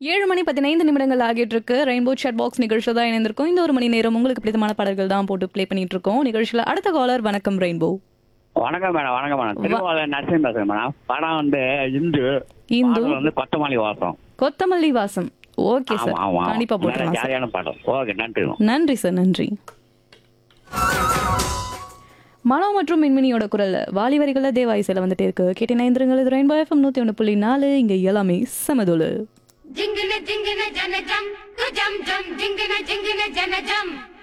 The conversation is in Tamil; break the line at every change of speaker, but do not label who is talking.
ஏழு மணி பதினைந்து நிமிடங்கள் ஆகிட்டு இருக்கு ரெயின்போ chat பாக்ஸ் நிகழ்ச்சியில் தான் இணைந்திருக்கோம் இந்த ஒரு மணி நேரம் உங்களுக்கு பிடித்தமான பாடல்கள் தான் போட்டு ப்ளே பண்ணிட்டு இருக்கோம் நிகழ்ச்சியில் அடுத்த காலர் வணக்கம் ரெயின்போ
வணக்கம் மேடம் வணக்கம் மேடம் திருவாளர் நரசிம்ம பேசுறேன் மேடம் படம் வந்து இந்து
இந்து
பாடல் வந்து கொத்தமல்லி வாசம்
கொத்தமல்லி வாசம் ஓகே
ஆமா
சார்
ஆமா
கண்டிப்பா
நல்ல
போட்டுடலாம் சார்
ஜாலியான பாடம் ஓகே நன்றி
நன்றி சார் நன்றி மனோ மற்றும் மின்மினியோட குரல்ல வாலி வரிகள தேவாயிசையில் வந்துட்டே இருக்கு கேட்டி நைந்திரங்கள் இது ரெயின்போ எஃப்எம் நூற்றி ஒன்று புள்ளி நாலு இங்கே எல்லாமே சமதுலு
జింగిన జింగిన జనజం జం జం జింగిన జింగిన జనజం